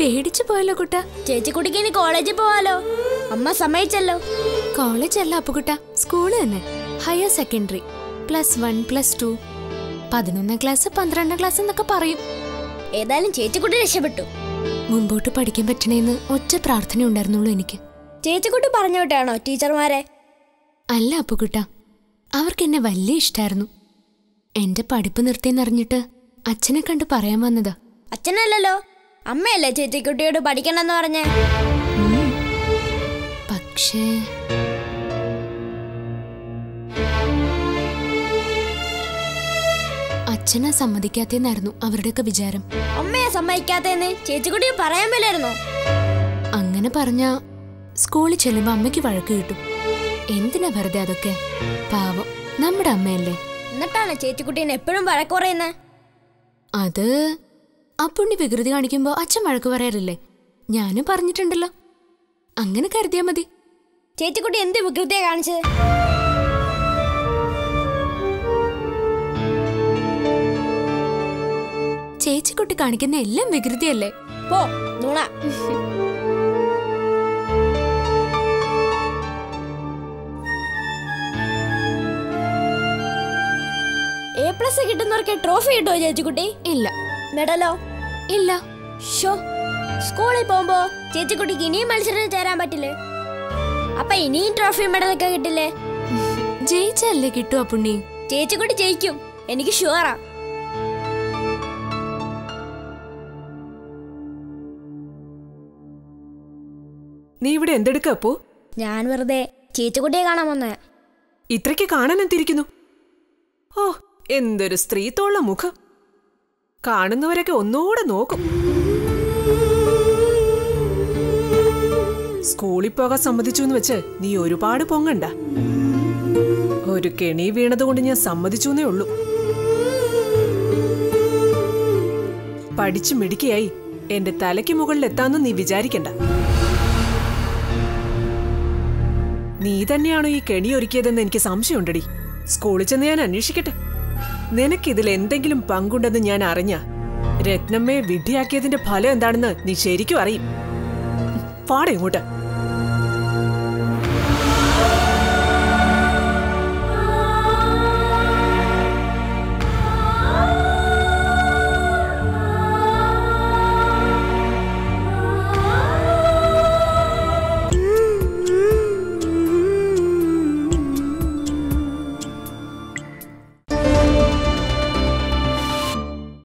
പേടിച്ചു പോയല്ലോ കുട്ട ചേച്ചിക്കുട്ടിക്ക് ഇനി കോളേജിൽ പോവാലോ അമ്മ സമ്മതിച്ചല്ലോ കോളേജ് അല്ല അപ്പുകുട്ട സ്കൂള് തന്നെ higher secondary plus one plus two പതിനൊന്നാം ക്ലാസ് പന്ത്രണ്ടാം ക്ലാസ് എന്നൊക്കെ പറയും ഏതായാലും ചേച്ചിക്കുട്ടി രക്ഷപ്പെട്ടു മുമ്പോട്ട് പഠിക്കാൻ പറ്റണേന്ന് ഒറ്റ പ്രാർത്ഥന ഉണ്ടായിരുന്നുള്ളൂ എനിക്ക് ചേച്ചിക്കുട്ടി പറഞ്ഞു വിട്ടാണോ ടീച്ചർമാരെ അല്ല അപ്പുകുട്ട അവർക്ക് എന്നെ വലിയ ഇഷ്ടായിരുന്നു എന്റെ പഠിപ്പ് നിർത്തിയെന്നറിഞ്ഞിട്ട് അച്ഛനെ കണ്ട് പറയാൻ വന്നതാ അച്ഛനല്ലല്ലോ അമ്മയല്ലേ ചേച്ചിക്കുട്ടിയോട് പഠിക്കണമെന്ന് പറഞ്ഞേ പക്ഷേ അച്ഛനെ സമ്മതിക്കാത്തേന്നായിരുന്നു അവരുടെയൊക്കെ വിചാരം അമ്മയെ സമ്മതിക്കാത്തേന്ന് ചേച്ചിക്കുട്ടി പറയാൻ മേലായിരുന്നോ അങ്ങനെ പറഞ്ഞ സ്കൂളിൽ ചെല്ലുമ്പോ അമ്മയ്ക്ക് വഴക്ക് കിട്ടും എന്തിനാ വെറുതെ അതൊക്കെ പാവം നമ്മുടെ അമ്മയല്ലേ എന്നിട്ടാണ് ചേച്ചിക്കുട്ടീനെ എപ്പോഴും വഴക്ക് പറയുന്നത് അത് അപ്പുണ്ണി വികൃതി കാണിക്കുമ്പോ അച്ഛൻ വഴക്ക് പറയാറില്ലേ ഞാനും പറഞ്ഞിട്ടുണ്ടല്ലോ അങ്ങനെ കരുതിയാ മതി ചേച്ചിക്കുട്ടി എന്ത് വികൃതിയാ കാണിച്ചത് ചേച്ചിക്കുട്ടി കാണിക്കുന്ന എല്ലാം വികൃതിയല്ലേ പോ നുണ എ പ്ലസ് കിട്ടുന്നവർക്ക് ട്രോഫി കിട്ടുമോ ചേച്ചിക്കുട്ടി ഇല്ല മെഡലോ ഇല്ല ഷോ സ്കൂളിൽ പോകുമ്പോ ചേച്ചിക്കുട്ടിക്ക് ഇനിയും മത്സരത്തിൽ ചേരാൻ പറ്റില്ലേ അപ്പൊ ഇനിയും ട്രോഫി മെഡലൊക്കെ കിട്ടില്ലേ ജയിച്ചല്ലേ കിട്ടു അപ്പുണ്ണി ചേച്ചിക്കുട്ടി ജയിക്കും എനിക്ക് ഷുവറാ നീ ഇവിടെ എന്തെടുക്ക അപ്പോ ഞാൻ വെറുതെ ചേച്ചിക്കുട്ടിയെ കാണാൻ വന്നേ ഇത്രയ്ക്ക് കാണാൻ എന്തിരിക്കുന്നു ഓ എന്തൊരു സ്ത്രീത്തോള്ള മുഖം കാണുന്നവരൊക്കെ ഒന്നുകൂടെ നോക്കും സ്കൂളിൽ പോകാൻ സമ്മതിച്ചു എന്ന് വെച്ച് നീ ഒരുപാട് പൊങ്ങണ്ട ഒരു കെണി വീണതുകൊണ്ട് ഞാൻ സമ്മതിച്ചു എന്നേ ഉള്ളൂ പഠിച്ചു മിടുക്കിയായി എന്റെ തലയ്ക്ക് മുകളിൽ എത്താന്ന് നീ വിചാരിക്കണ്ട നീ തന്നെയാണോ ഈ കെണി ഒരുക്കിയതെന്ന് എനിക്ക് സംശയമുണ്ടടി സ്കൂളിൽ ചെന്ന് ഞാൻ അന്വേഷിക്കട്ടെ നിനക്കിതിൽ എന്തെങ്കിലും പങ്കുണ്ടെന്ന് ഞാൻ അറിഞ്ഞ രത്നമ്മയെ വിഡ്ഢിയാക്കിയതിന്റെ ഫലം എന്താണെന്ന് നീ ശരിക്കും അറിയും പാടെ ഇങ്ങോട്ട്